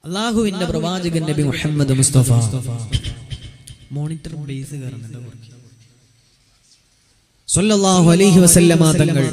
അള്ളാഹുവിന്റെ പ്രവാചകൻ നബി മുഹമ്മദ് മുസ്തഫ മോണിറ്റർ ബേസ് കയറുന്നുണ്ട് സല്ലല്ലാഹു അലൈഹി വസല്ലമ തങ്ങൾ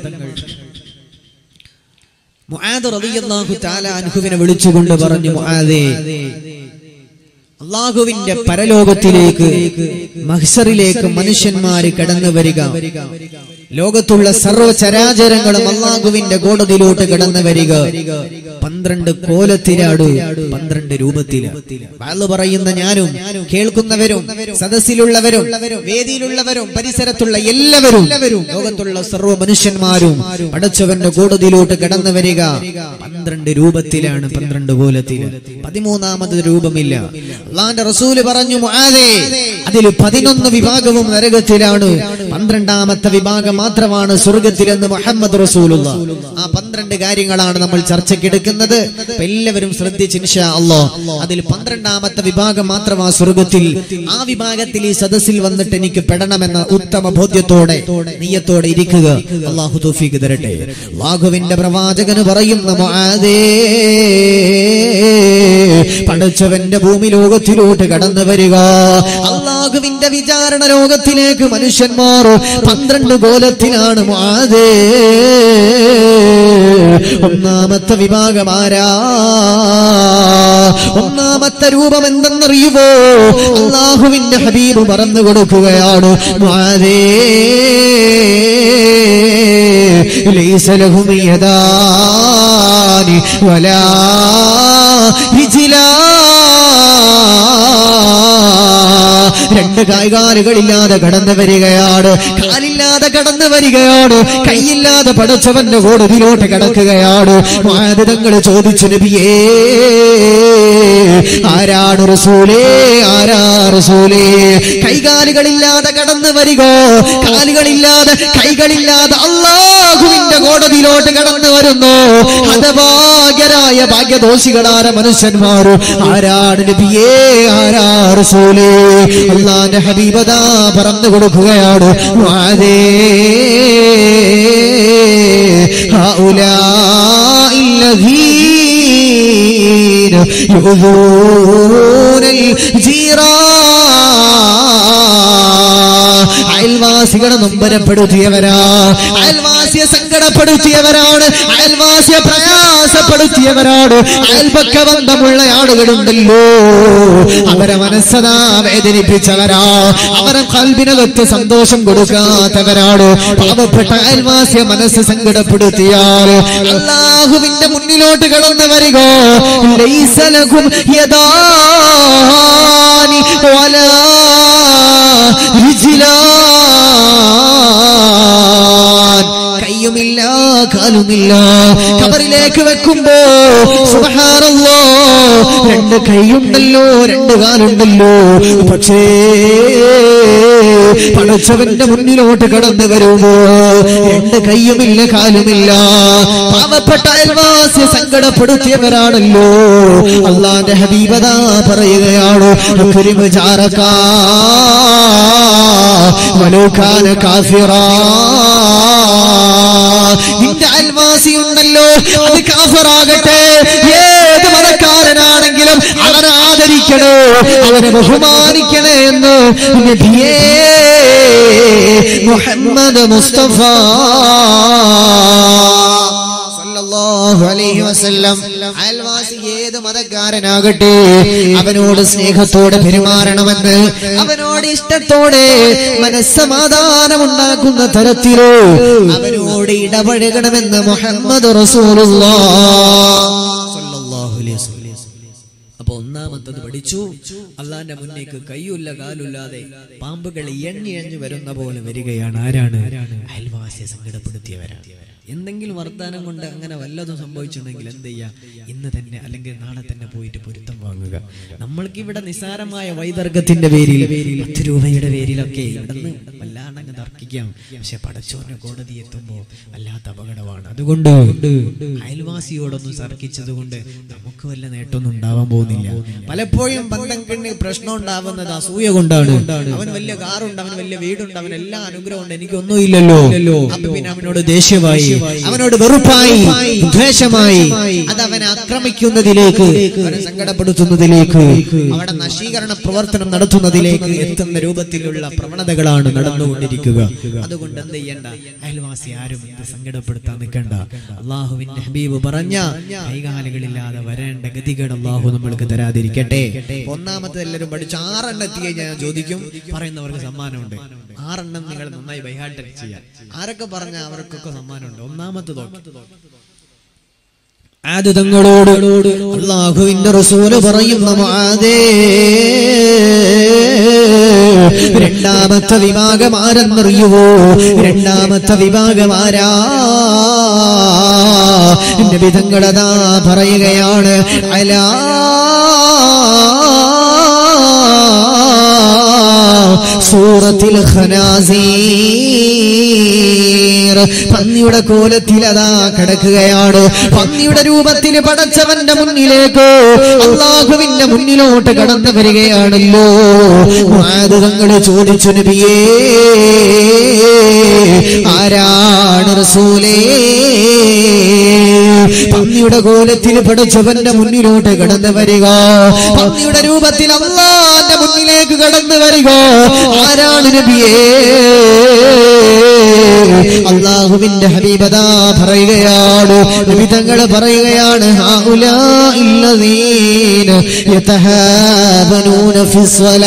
മുആദ് റളിയല്ലാഹു തആല അൻഹുവിനെ വിളിച്ചുകൊണ്ട് പറഞ്ഞു മുആദേ അള്ളാഹുവിന്റെ പരലോകത്തിലേക്ക് മഹ്സറിലേക്ക് മനുഷ്യന്മാര് കടന്നു വരിക ലോകത്തുള്ള സർവചരാചരങ്ങളും അള്ളാഹുവിന്റെ കോടതിയിലോട്ട് കടന്നു വരിക പന്ത്രണ്ട് കോലത്തിലാട് പന്ത്രണ്ട് രൂപത്തില് വാള് പറയുന്ന ഞാനും കേൾക്കുന്നവരും സദസ്സിലുള്ളവരും വേദിയിലുള്ളവരും പരിസരത്തുള്ള എല്ലാവരും ലോകത്തുള്ള സർവ്വ മനുഷ്യന്മാരും അടച്ചവന്റെ കോടതിയിലോട്ട് കടന്നു വരിക പന്ത്രണ്ട് രൂപത്തിലാണ് പന്ത്രണ്ട് കോലത്തില് പതിമൂന്നാമത് രൂപമില്ല അള്ളാന്റെ റസൂല് പറഞ്ഞു മുആദേ അതിൽ പതിനൊന്ന് വിഭാഗവും നരകത്തിലാണ് പന്ത്രണ്ടാമത്തെ വിഭാഗം മാത്രമാണ് സ്വർഗത്തിലെന്ന് മുഹമ്മദ് റസൂലുള്ള ആ പന്ത്രണ്ട് കാര്യങ്ങളാണ് നമ്മൾ ചർച്ചയ്ക്കെടുക്കുന്നത് അപ്പൊ എല്ലാവരും ശ്രദ്ധിച്ച് ഇൻഷാ അള്ളാ അതിൽ പന്ത്രണ്ടാമത്തെ വിഭാഗം മാത്രമാ സ്വർഗത്തിൽ ആ വിഭാഗത്തിൽ ഈ സദസ്സിൽ വന്നിട്ട് എനിക്ക് പെടണമെന്ന ഉത്തമ ബോധ്യത്തോടെ നീയത്തോടെ ഇരിക്കുക അള്ളാഹു തൗഫീഖ് തരട്ടെ അള്ളാഹുവിന്റെ പ്രവാചകന് പറയുന്ന മുആദേ പടച്ചവന്റെ ഭൂമി ലോകത്തിലോട്ട് കടന്നു വരിക അള്ളാഹുവിന്റെ വിചാരണ ലോകത്തിലേക്ക് മനുഷ്യന്മാർ പന്ത്രണ്ട് കോലത്തിലാണ് മുആദേ ഒന്നാമത്തെ വിഭാഗം ആരാ ഒന്നാമത്തെ രൂപം എന്തെന്നറിയുമോ അള്ളാഹുവിന്റെ ഹബീബ് പറഞ്ഞു കൊടുക്കുകയാണ് മുആദേ ليس لهم يدان ولا رجلان രണ്ട് കായ്കാലുകളില്ലാതെ കടന്നു വരികയാണ് കാലില്ലാതെ കടന്നു വരികയാണ് കൈയില്ലാതെ പടച്ചവന്റെ കോടതിയിലോട്ട് കിടക്കുകയാണ് മാതങ്ങൾ ചോദിച്ചു നബിയേ ആരാണ് റസൂലേ ആരാ റസൂലേ കൈകാലുകളില്ലാതെ കടന്നു വരിക കാലുകളില്ലാതെ കൈകളില്ലാതെ അള്ളാഹുവിന്റെ കോടതിയിലോട്ട് കടന്നു വരുന്നു ഹതഭാഗ്യരായ ഭാഗ്യദോഷികളായ മനുഷ്യന്മാര് ആരാണ് നബിയേ ആരാ റസൂലേ അള്ളാന്റെ ഹബീബദാ പറഞ്ഞു കൊടുക്കുകയാണ് വാദേ هؤلاء الذين يؤذون الجيران അയൽവാസികളെ നൊമ്പരപ്പെടുത്തിയവരാ അയൽവാസിയെ സങ്കടപ്പെടുത്തിയവരാണ് അയൽവാസിയെ പ്രയാസപ്പെടുത്തിയവരാണ് അയൽപക്ക ബന്ധമുള്ള ആളുകളുണ്ടല്ലോ അവരെ മനസ്സതാ വേദനിപ്പിച്ചവരാ അവരെ കൽബിനകത്ത് സന്തോഷം കൊടുക്കാത്തവരാണ് പാവപ്പെട്ട അയൽവാസിയെ മനസ്സ് സങ്കടപ്പെടുത്തിയാൽ അള്ളാഹുവിന്റെ മുന്നിലോട്ട് കടന്നു വരിക ലൈസലകും യദാനി വലാ റിജ്ലാൻ കയ്യുമില്ല കാലുമില്ല കബറിലേക്ക് വെക്കുമ്പോ സുബ്ഹാനല്ലോ രണ്ട് കൈയുണ്ടല്ലോ രണ്ട് കാലുണ്ടല്ലോ പക്ഷേ പടച്ചവന്റെ മുന്നിലോട്ട് കടന്നു വരുമ്പോ രണ്ട് കയ്യുമില്ല കാലുമില്ല പാവപ്പെട്ട അയൽവാസി സങ്കടപ്പെടുത്തിയവരാണല്ലോ അള്ളാന്റെ ഹബീബത പറയുകയാണ് അക്രിമ ജാറക്കാ വലോകാന കാഫിറാ നിന്റെ അയൽവാസി ഉണ്ടല്ലോ അത് കാഫറാകട്ടെ ഏത് മതക്കാരനാണെങ്കിലും അവനെ ആദരിക്കണേ അവനെ ബഹുമാനിക്കണേ എന്ന് നബിയേ മുഹമ്മദ് മുസ്തഫ സല്ലല്ലാഹു അലൈഹി വസല്ലം അയൽവാസി ഏത് മതക്കാരനാകട്ടെ അവനോട് സ്നേഹത്തോടെ പെരുമാറണമെന്ന് അവനോട് ഇഷ്ടത്തോടെ മനസ്സമാധാനം ഉണ്ടാക്കുന്ന തരത്തിലോ അവനോട് ഇടപഴകണമെന്ന് മുഹമ്മദ് അപ്പൊ ഒന്നാമത്തത് പഠിച്ചു അള്ളാന്റെ മുന്നേക്ക് കൈയില്ല കാലില്ലാതെ പാമ്പുകൾ എണ്ണി എണ്ണി വരുന്ന പോലെ വരികയാണ് ആരാണ് അയൽവാസിയെ സങ്കടപ്പെടുത്തിയവരാണ് എന്തെങ്കിലും വർത്താനം കൊണ്ട് അങ്ങനെ വല്ലതും സംഭവിച്ചിട്ടുണ്ടെങ്കിൽ എന്ത് ചെയ്യാ ഇന്ന് തന്നെ അല്ലെങ്കിൽ നാളെ തന്നെ പോയിട്ട് പൊരുത്തം വാങ്ങുക നമ്മൾക്ക് ഇവിടെ നിസാരമായ വൈതർഗത്തിന്റെ പേരിൽ പത്ത് രൂപയുടെ പേരിലൊക്കെ ഇവിടുന്ന് വല്ലാണ്ടങ്ങ് തർക്കിക്കാം പക്ഷെ പടച്ചോറിന്റെ കോടതി എത്തുമ്പോൾ വല്ലാത്ത അപകടമാണ് അതുകൊണ്ട് അയൽവാസിയോടൊന്നും തർക്കിച്ചത് കൊണ്ട് നമുക്ക് വല്ല നേട്ടമൊന്നും ഉണ്ടാവാൻ പോകുന്നില്ല പലപ്പോഴും ബന്ധം കണ്ണ് പ്രശ്നം ഉണ്ടാവുന്നത് അസൂയ കൊണ്ടാണ് അവൻ വലിയ കാറുണ്ട് അവന് വലിയ വീടുണ്ട് അവൻ എല്ലാ അനുഗ്രഹം ഉണ്ട് എനിക്കൊന്നും ഇല്ലല്ലോ അപ്പൊ പിന്നെ അവനോട് ദേഷ്യമായി അവനോട് വെറുപ്പായി ദ്വേഷമായി അത് അവനെ ആക്രമിക്കുന്നതിലേക്ക് അവനെ സങ്കടപ്പെടുത്തുന്നതിലേക്ക് അവിടെ നശീകരണ പ്രവർത്തനം നടത്തുന്നതിലേക്ക് എത്തുന്ന രൂപത്തിലുള്ള പ്രവണതകളാണ് നടന്നുകൊണ്ടിരിക്കുക അതുകൊണ്ട് എന്ത് ചെയ്യണ്ട അയൽവാസി ആരും എന്ത് സങ്കടപ്പെടുത്താൻ നിൽക്കണ്ട അള്ളാഹുവിന്റെ ഹബീബ് പറഞ്ഞ കൈകാലുകളില്ലാതെ വരേണ്ട ഗതികേട് അള്ളാഹു നമ്മൾക്ക് തരാതിരിക്കട്ടെ ഒന്നാമത്തെ എല്ലാവരും പഠിച്ച് ആറെണ്ണം എത്തി കഴിഞ്ഞാൽ ഞാൻ ചോദിക്കും പറയുന്നവർക്ക് സമ്മാനമുണ്ട് ആറെണ്ണം നിങ്ങൾ നന്നായി ബൈഹാർട്ട് ചെയ്യാം ആരൊക്കെ പറഞ്ഞ അവർക്കൊക്കെ സമ്മാനമുണ്ട് ഒന്നാമത്തെ നോക്കി ആദ് തങ്ങളോട് അള്ളാഹുവിന്റെ റസൂല് പറയുന്ന മുആദേ രണ്ടാമത്തെ വിഭാഗം ആരെന്നറിയുവോ രണ്ടാമത്തെ വിഭാഗം ആരാ നബി തങ്ങളതാ പറയുകയാണ് അലാ സൂറത്തിൽ ഖനാസീർ പന്നിയുടെ കോലത്തിൽ അതാ കിടക്കുകയാണ് പന്നിയുടെ രൂപത്തിൽ പടച്ചവന്റെ മുന്നിലേക്ക് അള്ളാഹുവിന്റെ മുന്നിലോട്ട് കടന്നു വരികയാണല്ലോ മാതൃകങ്ങൾ ചോദിച്ചു നബിയേ ആരാണ് റസൂലേ പന്നിയുടെ കോലത്തിൽ പടച്ചവന്റെ മുന്നിലോട്ട് കടന്നു വരിക പന്നിയുടെ രൂപത്തിൽ അള്ളാന്റെ മുന്നിലേക്ക് കടന്നു വരിക ആരാണ് നബിയേ അള്ളാഹുവിന്റെ ഹബീബതാ പറയുകയാണ് നബി തങ്ങൾ പറയുകയാണ് ഹൗലാഇ الذين يتهاونون في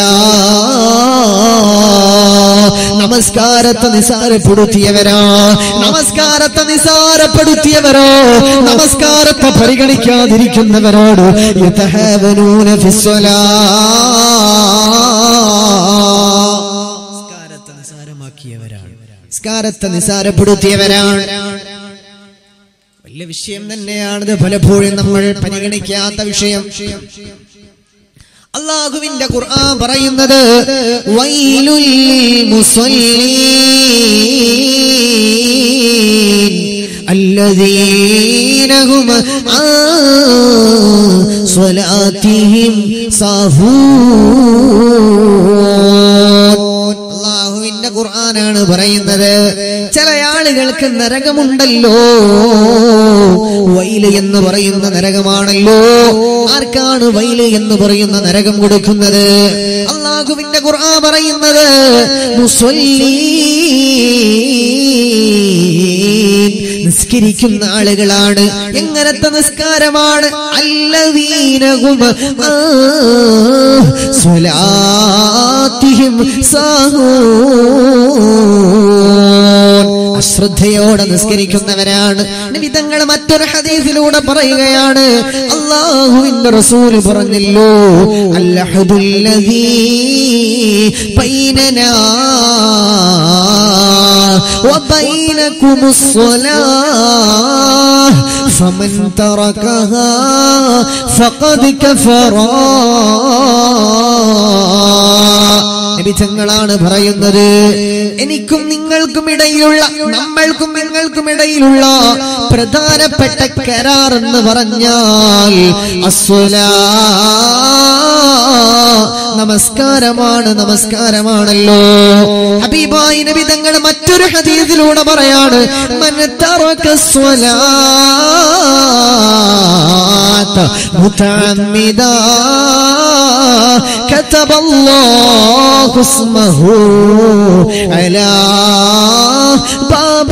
الصلاة നമസ്കാരത്തെ നിസാരപ്പെടുത്തിയവരാ നമസ്കാരത്തെ നിസാരപ്പെടുത്തിയവരോ നമസ്കാരത്തെ പരിഗണിക്കാതിരിക്കുന്നവരോട് യതഹാവനൂന നിസ്കാരത്തെ നിസാരമാക്കിയവരാണ് നിസ്കാരത്തെ നിസാരപ്പെടുത്തിയവരാണ് വലിയ വിഷയം തന്നെയാണിത് പലപ്പോഴും നമ്മൾ പരിഗണിക്കാത്ത വിഷയം അള്ളാഹുവിന്റെ ഖുർആൻ പറയുന്നത് വൈലുൽ മുസല്ലീൻ الذين هم عن صلاتهم സാഹൂൻ അള്ളാഹുവിന്റെ ഖുർആനാണ് പറയുന്നത് ചില ആളുകൾക്ക് നരകമുണ്ടല്ലോ വൈല് എന്ന് പറയുന്ന നരകമാണല്ലോ ആർക്കാണ് വൈല് എന്ന് പറയുന്ന നരകം കൊടുക്കുന്നത് അള്ളാഹുവിന്റെ ഖുർആൻ പറയുന്നത് മുസ്വല്ലീൻ നിസ്കരിക്കുന്ന ആളുകളാണ് എങ്ങനത്തെ നിസ്കാരമാണ് അല്ലവീനകും സ്വലാത്തിഹിം സാഹൂൻ അശ്രദ്ധയോടെ നിസ്കരിക്കുന്നവരാണ് വിധങ്ങൾ മറ്റൊരു ഹദീസിലൂടെ പറയുകയാണ് അള്ളാഹുവിന്റെ റസൂൽ പറഞ്ഞല്ലോ അല്ലഹദുല്ലദീ ബൈനനാ وبينكم الصلاة فمن تركها فقد كفر നബി തങ്ങളാണ് പറയുന്നത് എനിക്കും നിങ്ങൾക്കും ഇടയിലുള്ള നമ്മൾക്കും നിങ്ങൾക്കും ഇടയിലുള്ള പ്രധാനപ്പെട്ട കരാർ എന്ന് പറഞ്ഞാൽ അസ്വലാ നമസ്കാരമാണ് നമസ്കാരമാണല്ലോ ഹബീബായി നബി തങ്ങൾ മറ്റൊരു ഹദീസിലൂടെ പറയാണ് മൻ തറക സ്വലാത്ത് മുതഅമ്മിദാ كتب الله اسمه على باب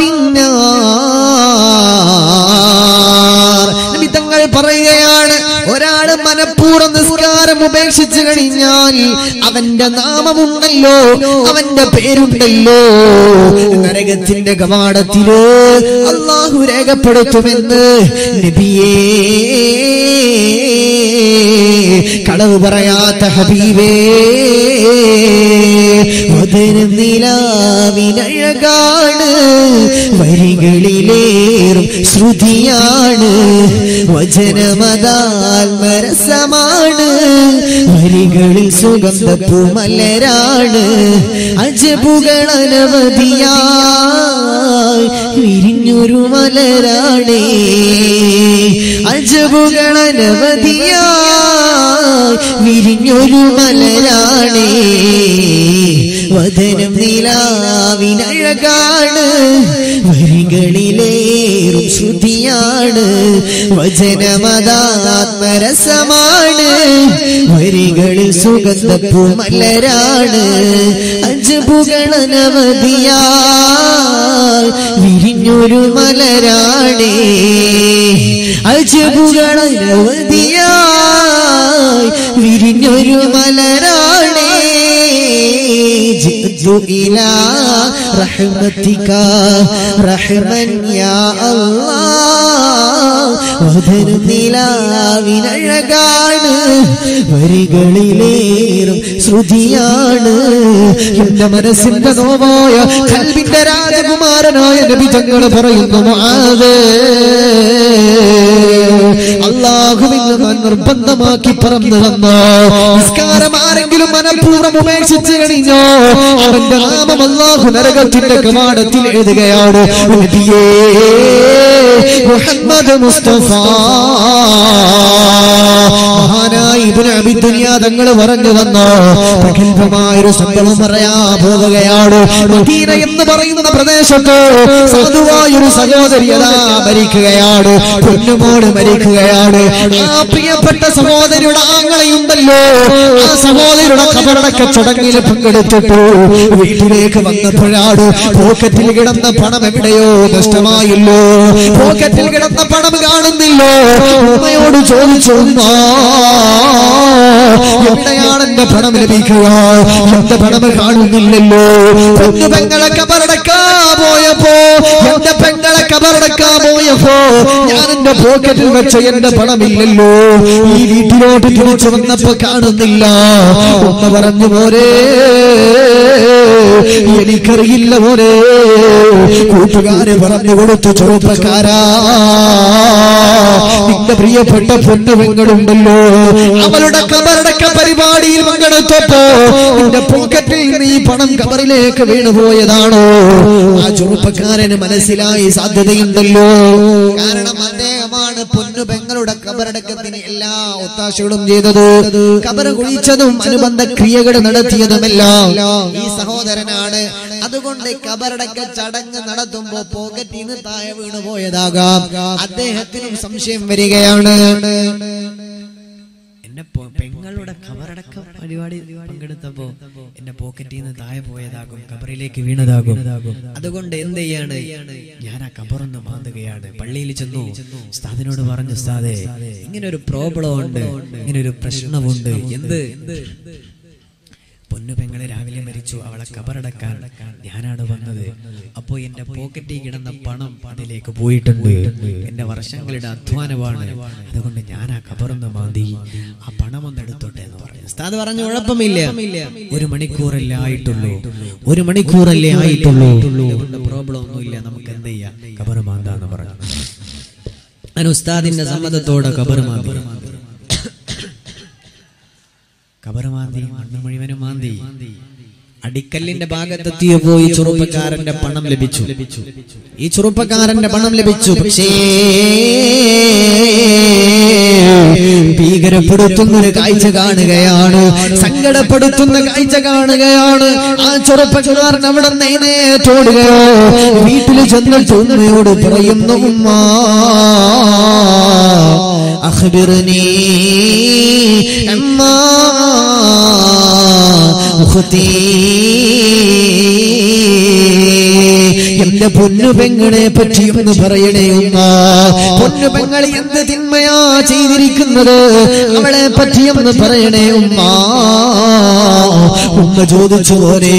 النار നബി തങ്ങൾ പറയുകയാണ് ഒരാള് മനഃപൂർവ്വം നിസ്കാരം ഉപേക്ഷിച്ചു കഴിഞ്ഞാൽ അവന്റെ നാമമുണ്ടല്ലോ അവന്റെ പേരുണ്ടല്ലോ നരകത്തിന്റെ കവാടത്തില് അള്ളാഹു രേഖപ്പെടുത്തുമെന്ന് നബിയേ കളവ് പറയാത്ത ഹബീബേ അതിന് നിലാവിനഴകാണ് വരികളിലേറും ശ്രുതിയാണ് വചനമതാത്മരസമാണ് വരികളിൽ സുഗന്ധ പൂമലരാണ് അജബുകൾ അനവധിയായി വിരിഞ്ഞൊരു മലരാണേ അജബുകൾ അനവധിയായി വിരിഞ്ഞൊരു മലരാണേ വദനം നിലാവിനഴകാണ് വരികളിലേറും ശ്രുതിയാണ് വചനമതാത്മരസമാണ് വരികളിൽ സുഗന്ധപ്പൂ മലരാണ് അജബുകൾ അനവധിയായി വിരിഞ്ഞൊരു മലരാണേ അജബുകൾ അനവധിയായി വിരിഞ്ഞൊരു മലരാണേ جئت إلى رحمتك رحما يا الله വധനിലാവിനഴകാണ് വരികളിലേറും ശ്രുതിയാണ് എന്റെ മനസ്സിന്റെ നോവായ കൽവിന്റെ രാജകുമാരനായ നബി തങ്ങൾ പറയുന്നു മുആദ് അള്ളാഹുവിന് ഞാൻ നിർബന്ധമാക്കി പറന്നു വന്നോ നിസ്കാരം ആരെങ്കിലും മനഃപൂർവ്വം ഉപേക്ഷിച്ചു കഴിഞ്ഞോ അവന്റെ നാമം അള്ളാഹു നരകത്തിന്റെ കവാടത്തിൽ എഴുതുകയാണ് നബിയേ മുഹമ്മദ് മുസ്തഫ മഹാനായ ഇബ്നു അബി ദുനിയ തങ്ങൾ പറഞ്ഞു തന്നു പ്രഗത്ഭമായൊരു സംഭവം പറയാ പോവുകയാണ് മദീന എന്ന് പറയുന്ന പ്രദേശത്ത് സാധുവായൊരു സഹോദരി അതാ മരിക്കുകയാണ് പൊന്നുമോട് മരിക്കുകയാണ് ആ പ്രിയപ്പെട്ട സഹോദരിയുടെ ആങ്ങളെയുണ്ടല്ലോ ആ സഹോദരിയുടെ കബറടക്ക ചടങ്ങിൽ പങ്കെടുത്തിട്ടു വീട്ടിലേക്ക് വന്നപ്പോഴാണ് പോക്കറ്റിൽ കിടന്ന പണം എവിടെയോ നഷ്ടമായില്ലോ പോക്കറ്റിൽ കിടന്ന പണം കാണുന്നില്ലോ ഉമ്മയോട് ചോദിച്ചു ഉമ്മ എവിടെയാണ് എന്റെ പണം ലഭിക്കുക എന്റെ പണം കാണുന്നില്ലല്ലോ പൊന്നു പെങ്ങളെ കബറടക്കാ പോയപ്പോ എന്റെ പെങ്ങളെ കബറടക്കാ പോയപ്പോ ഞാൻ എന്റെ പോക്കറ്റിൽ വെച്ച എന്റെ പണമില്ലല്ലോ ഈ വീട്ടിലോട്ട് തിരിച്ചു വന്നപ്പോ കാണുന്നില്ല ഉമ്മ പറഞ്ഞു പോരേ എനിക്കറിയില്ല മോനെ കൂട്ടുകാര് പറഞ്ഞു കൊടുത്തു ചെറുപ്പക്കാരാ നിന്റെ പ്രിയപ്പെട്ട പൊന്നുവെങ്ങളുണ്ടല്ലോ അവളുടെ കബറടക്ക പരിപാടിയിൽ പങ്കെടുത്തപ്പോ നിന്റെ പോക്കറ്റിൽ നിന്ന് ഈ പണം കബറിലേക്ക് വീണുപോയതാണോ ആ ചെറുപ്പക്കാരന് മനസ്സിലായി സാധ്യതയുണ്ടല്ലോ കാരണം അദ്ദേഹമാണ് പൊന്നു പെങ്ങളുടെ കബറടക്കത്തിന് എല്ലാ ഒത്താശകളും ചെയ്തത് കബർ കുഴിച്ചതും അനുബന്ധ ക്രിയകൾ നടത്തിയതുമെല്ലാം ഈ സഹോദരനാണ് അതുകൊണ്ട് കബറടക്ക ചടങ്ങ് നടത്തുമ്പോ പോക്കറ്റിൽ നിന്ന് താഴെ വീണു പോയതാകാം അദ്ദേഹത്തിനും സംശയം വരികയാണ് എന്റെ പൊ- പെങ്ങളുടെ കബറടക്ക പരിപാടി പങ്കെടുത്തപ്പോ എന്റെ പോക്കറ്റിൽ നിന്ന് താഴെ പോയതാകും കബറിലേക്ക് വീണതാകും അതുകൊണ്ട് എന്ത് ചെയ്യാണ് ഞാൻ ആ കബറൊന്ന് മാന്തുകയാണ് പള്ളിയിൽ ചെന്നു ഉസ്താദിനോട് പറഞ്ഞു ഉസ്താദെ ഇങ്ങനെ ഒരു പ്രോബ്ലം ഉണ്ട് ഇങ്ങനെ ഒരു പ്രശ്നമുണ്ട് എന്ത് പൊന്നു പെങ്ങളെ രാവിലെ മരിച്ചു അവളെ കബറടക്കാൻ ഞാനാണ് വന്നത് അപ്പോ എന്റെ പോക്കറ്റിൽ കിടന്ന പണം അതിലേക്ക് പോയിട്ടുണ്ട് എന്റെ വർഷങ്ങളുടെ അധ്വാനമാണ് അതുകൊണ്ട് ഞാൻ ആ കബറൊന്ന് മാന്തി ആ പണം ഒന്ന് എടുത്തോട്ടെ എന്ന് പറഞ്ഞു ഉസ്താദ് പറഞ്ഞു കുഴപ്പമില്ല ഒരു മണിക്കൂറല്ലേ ആയിട്ടുള്ളൂ ഒരു മണിക്കൂറല്ലേ ആയിട്ടുള്ളൂ അതുകൊണ്ട് പ്രോബ്ലം ഒന്നുമില്ല നമുക്ക് എന്ത് ചെയ്യാം കബർ മാന്താന്ന് പറഞ്ഞു ഞാൻ ഉസ്താദിന്റെ സമ്മതത്തോടെ കബർ മാന്തി കബർ മാന്തി മണ്ണ് മുഴുവനും മാന്തി അടിക്കല്ലിന്റെ ഭാഗത്തെത്തിയപ്പോ ഈ ചെറുപ്പക്കാരന്റെ പണം ലഭിച്ചു ഈ ചെറുപ്പക്കാരന്റെ പണം ലഭിച്ചു പക്ഷേ ഭീകരപ്പെടുത്തുന്ന ഒരു കാഴ്ച കാണുകയാണ് സങ്കടപ്പെടുത്തുന്ന കാഴ്ച കാണുകയാണ് ആ ചെറുപ്പക്കാരൻ അവിടെ നെയ്തോടുകയോ വീട്ടിൽ ചെന്നിട്ട് ഉമ്മയോട് പറയുന്നു ഉമ്മ അഖ്ബിർനീ അമ്മ ഉഖ്തീ എന്റെ പൊന്നു പെങ്ങളെ പറ്റി ഒന്ന് പറയണേ ഉമ്മ പൊന്നു പെങ്ങൾ എന്ത് തിന്മയാ ചെയ്തിരിക്കുന്നത് അവളെ പറ്റി ഒന്ന് പറയണേ ഉമ്മ ഉമ്മ ചോദിച്ചു പോരേ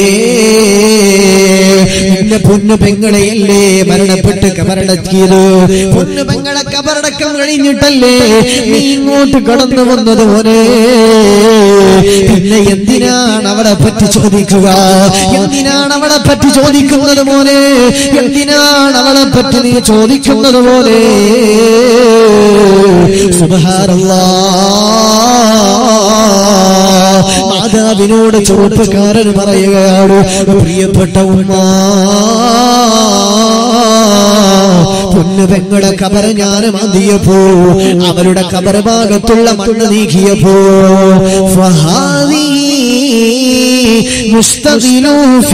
എന്റെ പൊന്നു പെങ്ങളെയല്ലേ മരണപ്പെട്ട് കബറടക്കിയത് പൊന്നു പെങ്ങളെ കബറടക്കം കഴിഞ്ഞിട്ടല്ലേ നീ ഇങ്ങോട്ട് കടന്നു വന്നത് പോരെ പിന്നെ എന്തിനാ എന്തിനാണ് അവളെ പറ്റി ചോദിക്കുക എന്തിനാണ് അവളെ പറ്റി ചോദിക്കുന്നത് മോനെ എന്തിനാണ് അവളെ പറ്റി നീ ചോദിക്കുന്നത് പോലെ സുബഹാരല്ലാ മാതാവിനോട് ചെറുപ്പക്കാരൻ പറയുകയാണ് പ്രിയപ്പെട്ട ഉമ്മ പൊന്നു പെങ്ങളുടെ കബറ് ഞാൻ മതിയപ്പോ അവരുടെ കബറ് ഭാഗത്തുള്ള മണ്ണ് നീക്കിയപ്പോ ഫഹാദി മുസ്തദിലു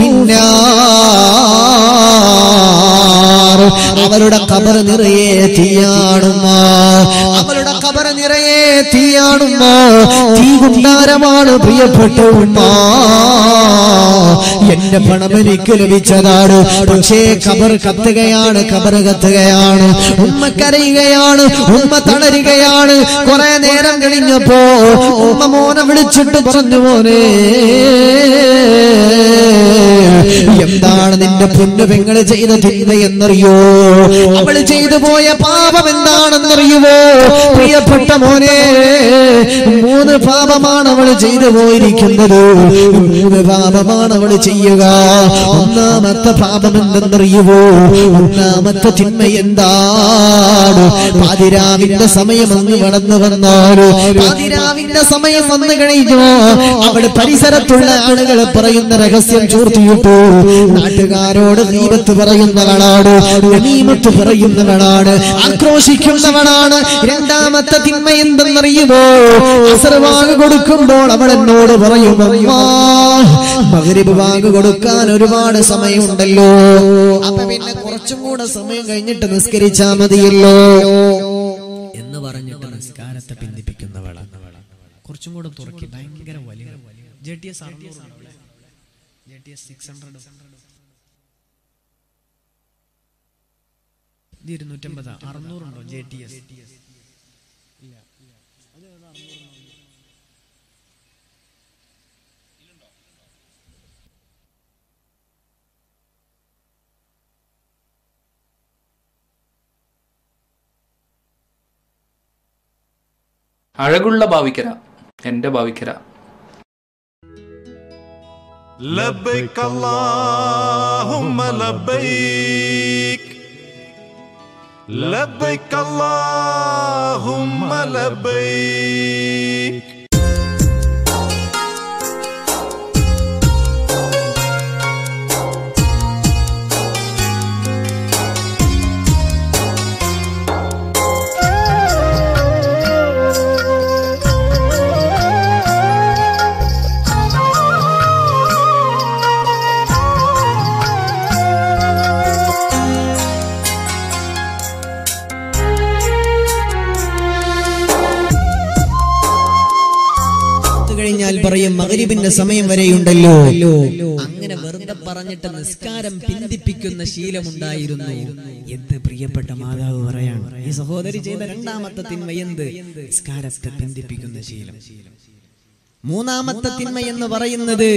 ഫിന്നാർ അവരുടെ കബർ നിറയെ തീയാണുമ്മ അവരുടെ കബർ നിറയെ തീയാണുമ്മ തീ കുണ്ടാരമാണ് പ്രിയപ്പെട്ട ഉമ്മ എന്റെ പണം എനിക്ക് ലഭിച്ചതാണ് പക്ഷേ കബർ കത്തുകയാണ് കബർ കത്തുകയാണ് ഉമ്മ കരയുകയാണ് ഉമ്മ തളരുകയാണ് കുറെ നേരം കഴിഞ്ഞപ്പോ ഉമ്മ മോനെ വിളിച്ചിട്ട് പറഞ്ഞു മോനെ എന്താണ് നിന്റെ പൊന്നു പെങ്ങള് ചെയ്ത തിന്മ എന്നറിയോ അവള് ചെയ്തു പോയ പാപം എന്താണെന്നറിയുമോ പ്രിയപ്പെട്ട മോനെ മൂന്ന് പാപമാണ് അവൾ ചെയ്തു പോയിരിക്കുന്നത് മൂന്ന് പാപമാണ് അവൾ ചെയ്യുക ഒന്നാമത്തെ പാപം എന്തെന്നറിയുമോ ഒന്നാമത്തെ തിന്മ എന്താണ് പാതിരാവിന്റെ സമയം അങ്ങ് കടന്നു വന്നാലോ പാതിരാവിന്റെ സമയം വന്നു കഴിഞ്ഞു അവിടെ പരിസരത്തുള്ള ആളുകൾ പറയുന്ന രഹസ്യം ചോർത്തിയിട്ടു നാട്ടുകാരോട് ദീപത്ത് പറയുന്നവളാണ് ഗനീമത്ത് പറയുന്നവളാണ് ആക്രോശിക്കുന്നവളാണ് രണ്ടാമത്തെ തിന്മ എന്തെന്നറിയുമോ അസർവാഗ് കൊടുക്കുമ്പോൾ അവൾ എന്നോട് പറയും അമ്മാ, മഗ്രിബ് വാഗ് കൊടുക്കാൻ ഒരുപാട് സമയമുണ്ടല്ലോ അപ്പൊ പിന്നെ കുറച്ചും കൂടെ സമയം കഴിഞ്ഞിട്ട് നിസ്കരിച്ചാ മതിയല്ലോ എന്ന് പറഞ്ഞിട്ട് നിസ്കാരത്തെ പിന്തിപ്പിക്കുന്നവളാണ് കുറച്ചും കൂടെ തുറക്കി ഭയങ്കര വലിയ ജെ ടി എസ് അറുന്നൂറ് J T S six hundred ഇത് ഇരുന്നൂറ്റമ്പതാ അറുന്നൂറുണ്ടോ ജെ ടി എസ് അഴകുള്ള ഭാവിക്കര എന്റെ ഭാവിക്കര لبيك اللهم لبيك لبيك اللهم لبيك അത് കഴിഞ്ഞാൽ പറയും മകരിബിന്റെ സമയം വരെയുണ്ടല്ലോ അങ്ങനെ വെറുതെ പറഞ്ഞിട്ട് നിസ്കാരം പിന്തിപ്പിക്കുന്ന ശീലമുണ്ടായിരുന്നു എന്ത് പ്രിയപ്പെട്ട മാതാവ് പറയാണ് ഈ സഹോദരി ചെയ്ത രണ്ടാമത്തെ തിന്മ എന്ത് നിസ്കാരത്തെ പിന്തിപ്പിക്കുന്ന ശീലം മൂന്നാമത്തെ തിന്മ എന്ന് പറയുന്നത്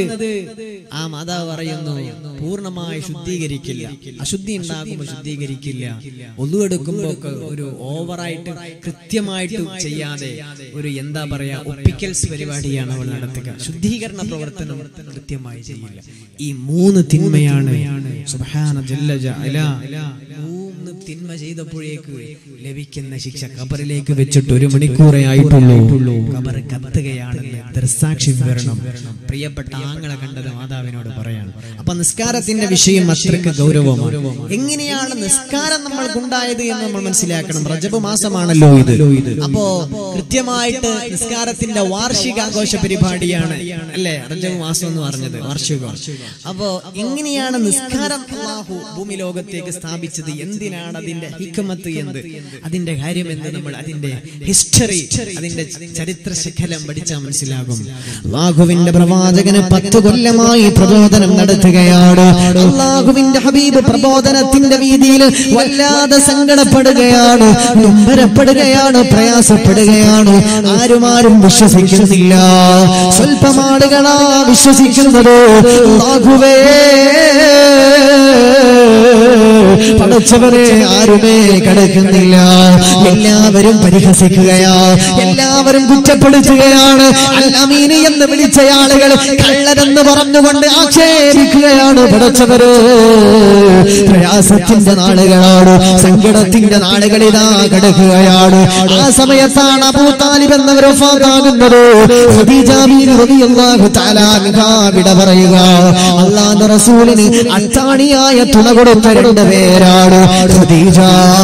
ആ മാതാവ് പറയുന്നു പൂർണ്ണമായി ശുദ്ധീകരിക്കില്ല അശുദ്ധി ഉണ്ടാകുമ്പോൾ ശുദ്ധീകരിക്കില്ല ഒന്നുമെടുക്കുമ്പോ ഒക്കെ ഒരു ഓവറായിട്ട് കൃത്യമായിട്ട് ചെയ്യാതെ ഒരു എന്താ പറയാ ഒപ്പിക്കൽസ് പരിപാടിയാണ് അവൾ നടത്തുക ശുദ്ധീകരണ പ്രവർത്തനം കൃത്യമായി ചെയ്യില്ല ഈ മൂന്ന് തിന്മയാണ് സുബ്ഹാന ജല്ല ജഅല. മൂന്ന് തിന്മ ചെയ്തപ്പോഴേക്ക് ലഭിക്കുന്ന ശിക്ഷ കബറിലേക്ക് വെച്ചിട്ട് ഒരു മണിക്കൂറേ ആയിട്ടുള്ളൂ കബർ കത്തുകയാണെന്ന് ദൃസാക്ഷി വിവരണം പ്രിയപ്പെട്ട ആങ്ങളെ കണ്ടത് മാതാവിനോട് പറയാണ് അപ്പൊ നിസ്കാരത്തിന്റെ വിഷയം അത്രക്ക് ഗൗരവമാണ് എങ്ങനെയാണ് നിസ്കാരം നമ്മൾക്കുണ്ടായത് എന്ന് നമ്മൾ മനസ്സിലാക്കണം റജബ് മാസമാണല്ലോ ഇത് അപ്പോ കൃത്യമായിട്ട് നിസ്കാരത്തിന്റെ വാർഷികാഘോഷ പരിപാടിയാണ് അല്ലേ റജബ് മാസം എന്ന് പറഞ്ഞത് വാർഷികം അപ്പോ എങ്ങനെയാണ് നിസ്കാരം അള്ളാഹു ഭൂമി ലോകത്തേക്ക് സ്ഥാപിച്ചത് എന്തിനാണ് അതിന്റെ ഹിക്കമത്ത് എന്ത് അതിന്റെ കാര്യം എന്ത് നമ്മൾ അതിന്റെ ഹിസ്റ്ററി അതിന്റെ ചരിത്ര ശകലം പഠിച്ചാൽ മനസ്സിലാകും അള്ളാഹുവിന്റെ പ്രവാചകന് പത്ത് കൊല്ലമായി പ്രബോധനം നടത്തുകയാണ് അള്ളാഹുവിന്റെ ഹബീബ് പ്രബോധനത്തിന്റെ വീതിയിൽ വല്ലാതെ സങ്കടപ്പെടുകയാണ് നൊമ്പരപ്പെടുകയാണ് പ്രയാസപ്പെടുകയാണ് ആരുമാരും വിശ്വസിക്കുന്നില്ല സ്വല്പം ആളുകളാ വിശ്വസിക്കുന്നത് അല്ലാഹുവേ പടച്ചവനെ ആരുമേ കിടക്കുന്നില്ല എല്ലാവരും പരിഹസിക്കുകയാ എല്ലാവരും കുറ്റപ്പെടുത്തുകയാണ് അല്ല അമീന് എന്ന് വിളിച്ച ആളുകൾ കള്ളരെന്ന് പറഞ്ഞുകൊണ്ട് ആക്ഷേപിക്കുകയാണ് പടച്ചവര് പ്രയാസത്തിന്റെ നാളുകളാണ് സങ്കടത്തിന്റെ നാളുകൾ ഇതാ കിടക്കുകയാണ് ആ സമയത്താണ് അബൂ താലിബ് എന്നവർ വഫാത്താകുന്നത് ഖദീജ ബീവി റളിയല്ലാഹു തആല അൻഹാ വിട പറയുക അള്ളാഹുവിന്റെ റസൂലിന് അത്താണിയായ തുണ കൊടുത്ത രണ്ട് പേരാണ് ഖദീജ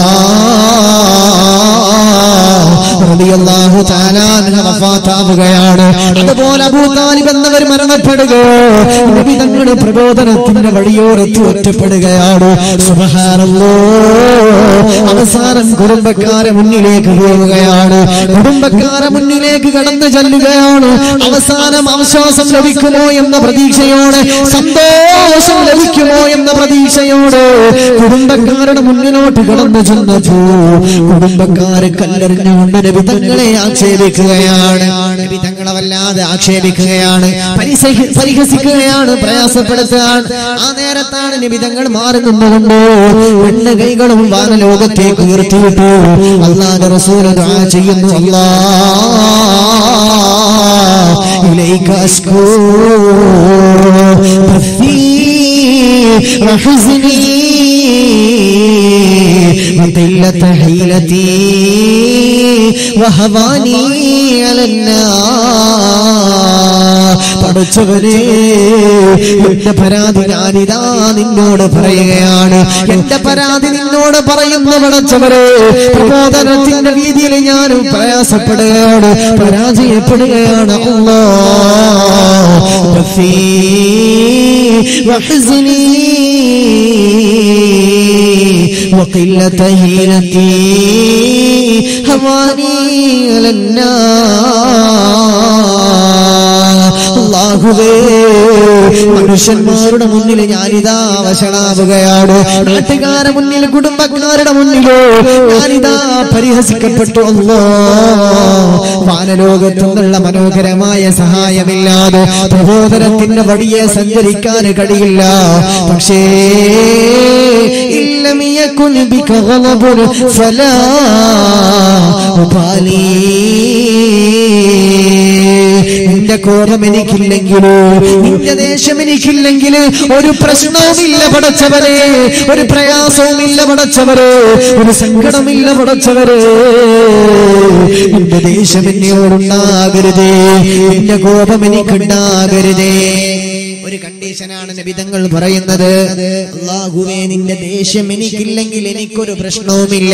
റളിയല്ലാഹു തആല അൻഹ വഫാത്താവുകയാണ് അതുപോലെ അബൂ താലിബ് എന്നവർ മരണപ്പെടുകയോ നബി തങ്ങളുടെ പ്രബോധനത്തിന്റെ വഴിയോരത്ത് ഒറ്റപ്പെടുകയാണ് സുബ്ഹാനല്ലോ അവസാനം കുടുംബക്കാരെ മുന്നിലേക്ക് പോവുകയാണ് കുടുംബക്കാരെ മുന്നിലേക്ക് കടന്നു ചെല്ലുകയാണ് അവസാനം ആശ്വാസം ലഭിക്കുമോ എന്ന പ്രതീക്ഷയോടെ സന്തോഷം ലഭിക്കുമോ എന്ന പ്രതീക്ഷയോടെ കുടുംബക്കാരുടെ മുന്നിലോട്ട് കടന്നു ചെന്നപ്പോ കുടുംബക്കാരെ കല്ലെറിഞ്ഞുകൊണ്ട് നബി തങ്ങളെ ആക്ഷേപിക്കുകയാണ് നബി തങ്ങളെ വല്ലാതെ ആക്ഷേപിക്കുകയാണ് പരിസഹി- പരിഹസിക്കുകയാണ് പ്രയാസപ്പെടുത്തുകയാണ് ആ നേരത്താണ് നബി തങ്ങൾ മാറി നിന്നുകൊണ്ട് രണ്ട് കൈകളും വാനലോകത്തേക്ക് ഉയർത്തിവിട്ടു അള്ളാന്റെ റസൂൽ ദുആ ചെയ്യുന്നു അല്ലാ ഇലൈക അസ്കൂ ബഥീ വഹസ്നി وقلة حيلتي وهواني على النار പഠിച്ചവനെ എന്റെ പരാതി ഞാനിതാ നിന്നോട് പറയുകയാണ് എന്റെ പരാതി നിന്നോട് പറയുന്ന പടച്ചവരെ പ്രബോധനത്തിന്റെ രീതിയിൽ ഞാനും പ്രയാസപ്പെടുകയാണ് പരാജയപ്പെടുകയാണ് അല്ലാ ബഫീ وحزني وقلة هيلتي هواني على النار അള്ളാഹുവേ മനുഷ്യന്മാരുടെ മുന്നിൽ ഞാനിതാ വശനാവുകയാണ് നാട്ടുകാരുടെ മുന്നിൽ കുടുംബക്കാരുടെ മുന്നിലോ ഞാനിതാ പരിഹസിക്കപ്പെട്ടു അല്ലോ വാനലോകത്തു നിന്നുള്ള മനോഹരമായ സഹായമില്ലാതെ പ്രബോധനത്തിന്റെ വഴിയെ സഞ്ചരിക്കാൻ കഴിയില്ല പക്ഷേ إن لم يكن بك غضب فلا أبالي നിന്റെ കോപം എനിക്കില്ലെങ്കിലോ നിന്റെ ദേഷ്യം എനിക്കില്ലെങ്കിൽ ഒരു പ്രശ്നവുമില്ല പടച്ചവരെ ഒരു പ്രയാസവുമില്ല പടച്ചവരെ ഒരു സങ്കടമില്ല പടച്ചവരെ നിന്റെ ദേഷ്യം എന്നോടുണ്ടാകരുതേ നിന്റെ കോപം എനിക്കുണ്ടാകരുതേ ഒരു കണ്ടീഷനാണ് നബിതങ്ങൾ പറയുന്നത് അള്ളാഹുവേ നിന്റെ ദേഷ്യം എനിക്കില്ലെങ്കിൽ എനിക്കൊരു പ്രശ്നവുമില്ല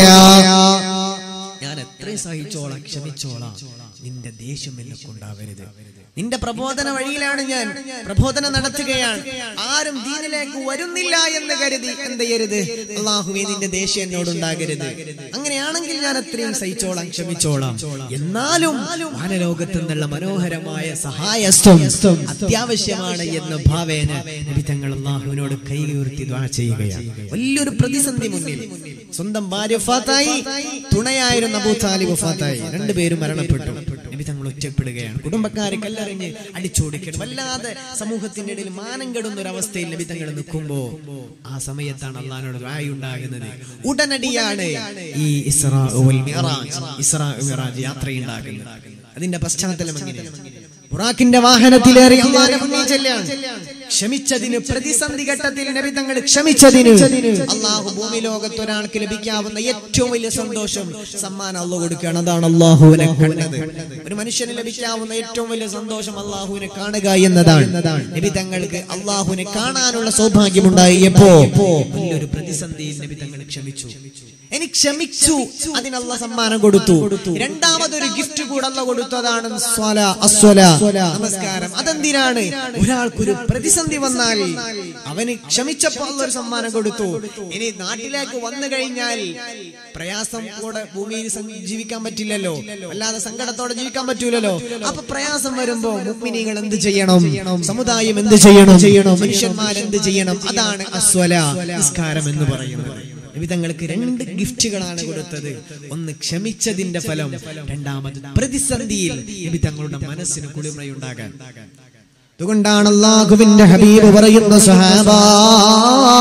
ഞാൻ എത്രയും സഹിച്ചോളാം ക്ഷമിച്ചോളാം നിന്റെ ദേഷ്യം എന്നെ കൊണ്ടാവരുത് നിന്റെ പ്രബോധന വഴിയിലാണ് ഞാൻ പ്രബോധനം നടത്തുകയാണ് ആരും ദീനിലേക്ക് വരുന്നില്ല എന്ന് കരുതി എന്ത് ചെയ്യരുത് അള്ളാഹുവേ നിന്റെ ദേഷ്യം എന്നോടുണ്ടാകരുത് അങ്ങനെയാണെങ്കിൽ ഞാൻ അത്രയും സഹിച്ചോളാം ക്ഷമിച്ചോളാം എന്നാലും വാനലോകത്ത് നിന്നുള്ള മനോഹരമായ സഹായസ്വം അത്യാവശ്യമാണ് എന്ന് ഭാവേന നബി തങ്ങൾ അള്ളാഹുവിനോട് കൈകീർത്തി ദ്വാ ചെയ്യുകയാണ് വലിയൊരു പ്രതിസന്ധി മുന്നിൽ സ്വന്തം ഭാര്യ ഫാത്തായി തുണയായിരുന്ന അബൂ താലിബ് ഫാത്തായി രണ്ടുപേരും മരണപ്പെട്ടു നബി തങ്ങൾ ഒറ്റപ്പെടുകയാണ് കുടുംബക്കാരെ കല്ലെറിഞ്ഞ് അടിച്ചോടിക്കണം വല്ലാതെ സമൂഹത്തിന്റെ ഇടയിൽ മാനം കെടുന്ന ഒരു അവസ്ഥയിൽ നബി തങ്ങൾ നിൽക്കുമ്പോ ആ സമയത്താണ് അള്ളഹാനോട് ഉണ്ടാകുന്നത് ഉടനടിയാണ് ഈ ഇസ്രാ വൽ മിഅ്റാജ് ഇസ്രാ മിഅ്റാജ് യാത്രയുണ്ടാകുന്നത് അതിന്റെ പശ്ചാത്തലം എങ്ങനെയാണ് ബുറാക്കിന്റെ വാഹനത്തിലേറി അള്ളാന്റെ മുന്നിൽ ചെല്ലാണ് ക്ഷമിച്ചതിന് പ്രതിസന്ധി ഘട്ടത്തിൽ നബി തങ്ങൾ ക്ഷമിച്ചതിന് അള്ളാഹു ഭൂമി ലോകത്ത് ഒരാൾക്ക് ലഭിക്കാവുന്ന ഏറ്റവും വലിയ സന്തോഷം സമ്മാനം അള്ളാഹു കൊടുക്കുകയാണ് അതാണ് അള്ളാഹുവിനെ കണ്ടത് ഒരു മനുഷ്യന് ലഭിക്കാവുന്ന ഏറ്റവും വലിയ സന്തോഷം അള്ളാഹുവിനെ കാണുക എന്നതാണ് നബി തങ്ങൾക്ക് അള്ളാഹുവിനെ കാണാനുള്ള സൗഭാഗ്യമുണ്ടായപ്പോ വലിയൊരു പ്രതിസന്ധിയിൽ നബി തങ്ങൾ ക്ഷമിച്ചു എനിക്ക് ക്ഷമിച്ചു അതിനുള്ള സമ്മാനം കൊടുത്തു രണ്ടാമതൊരു ഗിഫ്റ്റ് കൂടെ അല്ല കൊടുത്തതാണ് സ്വല, അസ്വല, നമസ്കാരം അതെന്തിനാണ് ഒരാൾക്കൊരു പ്രതിസന്ധി വന്നാൽ അവന് ക്ഷമിച്ചപ്പോൾ അള്ള ഒരു സമ്മാനം കൊടുത്തു ഇനി നാട്ടിലേക്ക് വന്നു കഴിഞ്ഞാൽ പ്രയാസം കൂടെ ഭൂമിയിൽ സം- ജീവിക്കാൻ പറ്റില്ലല്ലോ അല്ലാതെ സങ്കടത്തോടെ ജീവിക്കാൻ പറ്റൂലല്ലോ അപ്പൊ പ്രയാസം വരുമ്പോ മുഗ്മിനികൾ എന്ത് ചെയ്യണം സമുദായം എന്ത് ചെയ്യണം ചെയ്യണം മനുഷ്യന്മാർ എന്ത് ചെയ്യണം അതാണ് അസ്വല നിസ്കാരം എന്ന് പറയുന്നത് നബി തങ്ങൾക്ക് രണ്ട് ഗിഫ്റ്റുകളാണ് കൊടുത്തത് ഒന്ന് ക്ഷമിച്ചതിന്റെ ഫലം രണ്ടാമത് പ്രതിസന്ധിയിൽ നബി തങ്ങളുടെ മനസ്സിന് കുളിമയുണ്ടാകാൻ അതുകൊണ്ടാണ് അള്ളാഹുവിന്റെ ഹബീബ് പറയുന്ന സഹാബ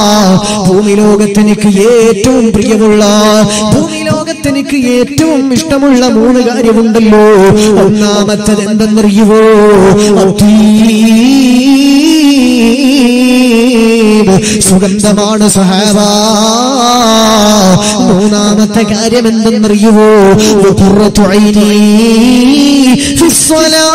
ഭൂമി ലോകത്തെനിക്ക് ഏറ്റവും പ്രിയമുള്ള ഭൂമി ലോകത്തെനിക്ക് ഏറ്റവും ഇഷ്ടമുള്ള മൂന്ന് കാര്യമുണ്ടല്ലോ ഒന്നാമത്തത് എന്തെന്നറിയുവോ അത്തീബ്. സുഗന്ധമാണ് സഹാബ മൂന്നാമത്തെ കാര്യം എന്തെന്നറിയുവോ ഖുർറത്തു ഐനി ഫിസ്സലാ.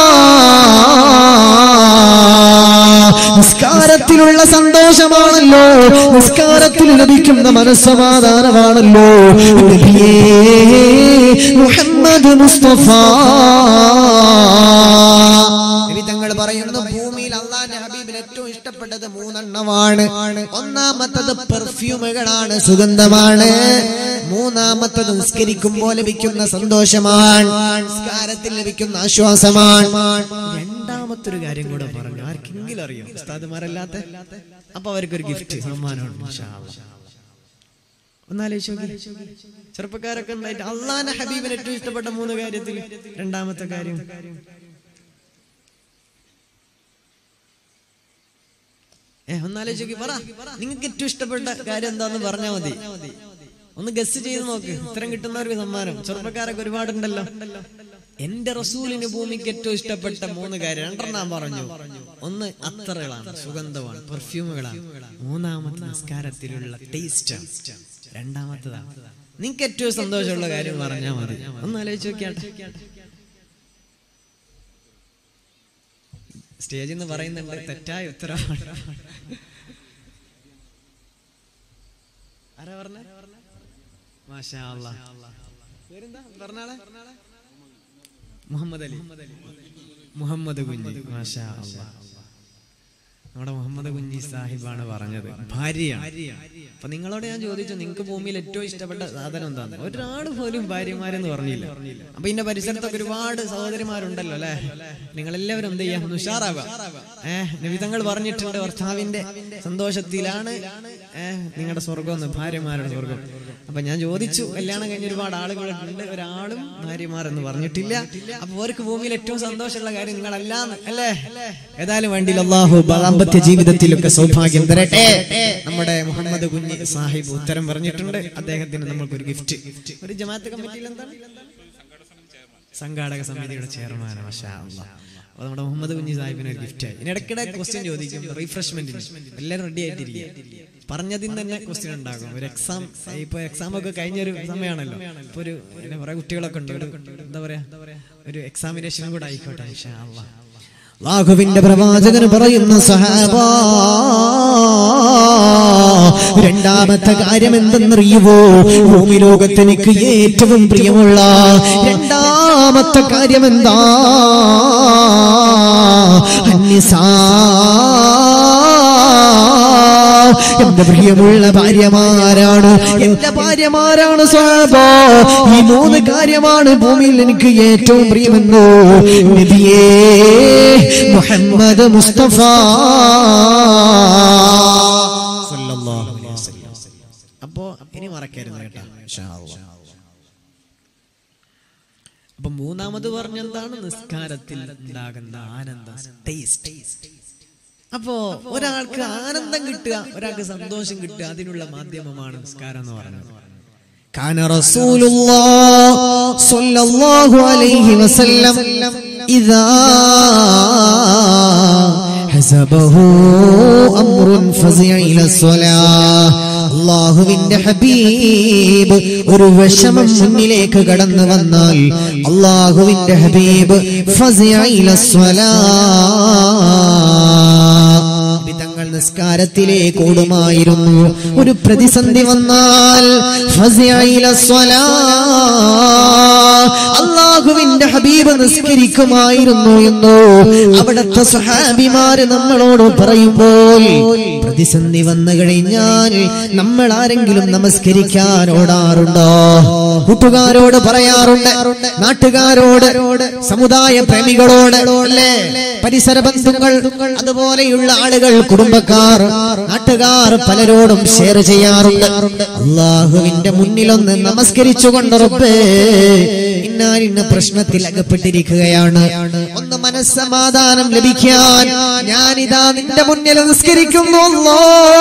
നിസ്കാരത്തിലുള്ള സന്തോഷമാണല്ലോ നിസ്കാരത്തിൽ ലഭിക്കുന്ന മനസ്സമാധാനമാണല്ലോ നബിയേ മുഹമ്മദ് മുസ്തഫ നബി തങ്ങൾ പറയുന്നു ഭൂമിയിൽ അള്ളാന്റെ ഹബീബിന് ഏറ്റവും ഇഷ്ടപ്പെട്ടത് മൂന്നെണ്ണമാണ് ഒന്നാമത്തത് പെർഫ്യൂമുകളാണ് സുഗന്ധമാണ് മൂന്നാമത്തത് നിസ്കരിക്കുമ്പോൾ ലഭിക്കുന്ന സന്തോഷമാണ് നിസ്കാരത്തിൽ ലഭിക്കുന്ന ആശ്വാസമാണ് രണ്ടാമത്തെ ഒരു കാര്യം കൂടെ പറഞ്ഞു ആർക്കെങ്കിലും അറിയോ ഉസ്താദുമാരല്ലാത്ത അപ്പൊ അവർക്കൊരു ഗിഫ്റ്റ് സമ്മാനമാണ് മാഷാ അല്ലാ. ഒന്നാലോചിച്ച് നോക്കി ചെറുപ്പക്കാരൊക്കെ ഉണ്ടായിട്ട് അള്ളാന്റെ ഹബീബിന് ഏറ്റവും ഇഷ്ടപ്പെട്ട മൂന്ന് കാര്യത്തിൽ രണ്ടാമത്തെ കാര്യം ഏ ഒന്നാലോചിച്ച് നോക്കി പറ നിങ്ങൾക്ക് ഏറ്റവും ഇഷ്ടപ്പെട്ട കാര്യം എന്താന്ന് പറഞ്ഞാൽ മതി ഒന്ന് ഗസ് ചെയ്ത് നോക്ക് ഉത്തരം കിട്ടുന്നവർക്ക് സമ്മാനം ചെറുപ്പക്കാരൊക്കെ ഒരുപാടുണ്ടല്ലോ എന്റെ റസൂലിന് ഭൂമിക്ക് ഏറ്റവും ഇഷ്ടപ്പെട്ട മൂന്ന് കാര്യം രണ്ടെണ്ണം പറഞ്ഞു ഒന്ന് അത്തറുകളാണ് സുഗന്ധമാണ് പെർഫ്യൂമുകളാണ് മൂന്നാമത്തെ നിസ്കാരത്തിലുള്ള ടേസ്റ്റ് രണ്ടാമത്തതാണ് നിങ്ങൾക്ക് ഏറ്റവും സന്തോഷമുള്ള കാര്യം പറഞ്ഞാൽ മതി ഒന്ന് ആലോചിച്ച് നോക്കിയാട്ടെ സ്റ്റേജിൽ നിന്ന് പറയുന്നുണ്ട് തെറ്റായ ഉത്തരവാണ് ആരാ പറഞ്ഞ മാഷാ അല്ലാ. പേരെന്താ പറഞ്ഞാളെ മുഹമ്മദ് അലി മുഹമ്മദ് കുഞ്ഞി മാഷാ അല്ലാ. നമ്മുടെ മുഹമ്മദ് കുഞ്ഞി സാഹിബാണ് പറഞ്ഞത് ഭാര്യയാണ് അപ്പൊ നിങ്ങളോട് ഞാൻ ചോദിച്ചു നിങ്ങൾക്ക് ഭൂമിയിൽ ഏറ്റവും ഇഷ്ടപ്പെട്ട സാധനം എന്താണ് ഒരാൾ പോലും ഭാര്യമാരെന്ന് പറഞ്ഞില്ല അപ്പൊ ഇന്റെ പരിസരത്തൊക്കെ ഒരുപാട് സഹോദരിമാരുണ്ടല്ലോ അല്ലെ നിങ്ങൾ എല്ലാവരും എന്ത് ചെയ്യാം ഒന്ന് ഉഷാറാവുക ഏഹ് നിവിധങ്ങൾ പറഞ്ഞിട്ടുണ്ട് ഭർത്താവിന്റെ സന്തോഷത്തിലാണ് ഏഹ് നിങ്ങളുടെ സ്വർഗം എന്ന് ഭാര്യമാരുടെ സ്വർഗം അപ്പൊ ഞാൻ ചോദിച്ചു കല്യാണം കഴിഞ്ഞ ഒരുപാട് ആളുകളുണ്ട് ഒരാളും ഭാര്യമാരെന്ന് പറഞ്ഞിട്ടില്ല അപ്പൊ അവർക്ക് ഭൂമിയിൽ ഏറ്റവും സന്തോഷമുള്ള കാര്യം നിങ്ങളല്ലാന്ന് അല്ലേ ഏതായാലും വേണ്ടിയില്ല അള്ളാഹു ദാമ്പത്യ ജീവിതത്തിലൊക്കെ സൗഭാഗ്യം തരട്ടെ നമ്മുടെ മുഹമ്മദ് കുഞ്ഞി സാഹിബ് ഉത്തരം പറഞ്ഞിട്ടുണ്ട് അദ്ദേഹത്തിന് നമ്മൾക്ക് ഒരു ഗിഫ്റ്റ് ഒരു ജമാഅത്ത് കമ്മിറ്റിയിൽ എന്താണ് സംഘാടക സമിതിയുടെ ചെയർമാൻ മാഷാ അല്ലാ. അപ്പൊ നമ്മുടെ മുഹമ്മദ് കുഞ്ഞി സാഹിബിന് ഒരു ഗിഫ്റ്റ് ആയി ഇനി ഇടയ്ക്കിടെ ക്വസ്റ്റ്യൻ ചോദിക്കും റീഫ്രഷ്മെന്റിന് എല്ലാവരും റെഡി ആയിട്ടിരിക്കുക പറഞ്ഞതിന് തന്നെ ക്വസ്റ്റ്യൻ ഉണ്ടാകും ഒരു എക്സാം ഇപ്പൊ എക്സാം ഒക്കെ കഴിഞ്ഞൊരു സമയമാണല്ലോ ഇപ്പൊ ഒരു പിന്നെ കുറെ കുട്ടികളൊക്കെ ഉണ്ട് ഒരു എന്താ പറയാ ഒരു എക്സാമിനേഷനും കൂടെ ആയിക്കോട്ടെ ഇൻഷാ അല്ലാ. അള്ളാഹുവിന്റെ പ്രവാചകന് പറയുന്ന സഹാബ രണ്ടാമത്തെ കാര്യം എന്തെന്നറിയുവോ ഭൂമി ലോകത്ത് എനിക്ക് ഏറ്റവും പ്രിയമുള്ള രണ്ടാമത്തെ കാര്യം എന്താ അന്യസാ എന്റെ പ്രിയമുള്ള ഭാര്യമാരാണ് എന്റെ ഭാര്യമാരാണ് സാബ ഈ മൂന്ന് കാര്യമാണ് ഭൂമിയിൽ എനിക്ക് ഏറ്റവും പ്രിയമെന്നോ നബിയേ മുഹമ്മദ് മുസ്തഫ സല്ലല്ലാഹു അലൈഹി വസല്ലം. അപ്പോ ഇനി മറക്കരുത് കേട്ടോ ഇൻഷാ അല്ലാ. അപ്പൊ മൂന്നാമത് പറഞ്ഞെന്താണ് നിസ്കാരത്തിൽ ഉണ്ടാകുന്ന ആനന്ദം ടേസ്റ്റ് അപ്പോ ഒരാൾക്ക് ആനന്ദം കിട്ടുക ഒരാൾക്ക് സന്തോഷം കിട്ടുക അതിനുള്ള മാധ്യമമാണ് നിസ്കാരം എന്ന് പറയുന്നത് كان رسول الله صلى الله عليه وسلم إذا حسبه أمر فزع إلى الصلاة അള്ളാഹുവിന്റെ ഹബീബ് ഒരു വിഷമം മുന്നിലേക്ക് കടന്നു വന്നാൽ അള്ളാഹുവിന്റെ ഹബീബ് ഫസിയ ഇല സ്വലാ തങ്ങൾ നിസ്കാരത്തിലേക്ക് ഓടുമായിരുന്നു ഒരു പ്രതിസന്ധി വന്നാൽ ഫസിയ ഇല സ്വലാ. അള്ളാഹുവിന്റെ ഹബീബ് നിസ്കരിക്കുമായിരുന്നു എന്നോ അവിടുത്തെ സഹാബിമാര് നമ്മളോട് പറയുമ്പോൾ പ്രതിസന്ധി വന്നു കഴിഞ്ഞാൽ നമ്മൾ ആരെങ്കിലും നമസ്കരിക്കാൻ ഓടാറുണ്ടോ കൂട്ടുകാരോട് പറയാറുണ്ട് നാട്ടുകാരോട് സമുദായ പ്രേമികളോട് അല്ലേ പരിസര ബന്ധുക്കൾ അതുപോലെയുള്ള ആളുകൾ കുടുംബക്കാർ നാട്ടുകാർ പലരോടും ഷെയർ ചെയ്യാറുണ്ട് അള്ളാഹുവിന്റെ മുന്നിലൊന്ന് നമസ്കരിച്ചുകൊണ്ട് റബ്ബേ ഇന്നാലിന്ന പ്രശ്നത്തിൽ അകപ്പെട്ടിരിക്കുകയാണ് ഒന്ന് മനസ്സമാധാനം ലഭിക്കാൻ ഞാനിതാ നിന്റെ മുന്നിൽ നിസ്കരിക്കുന്നു അല്ലാ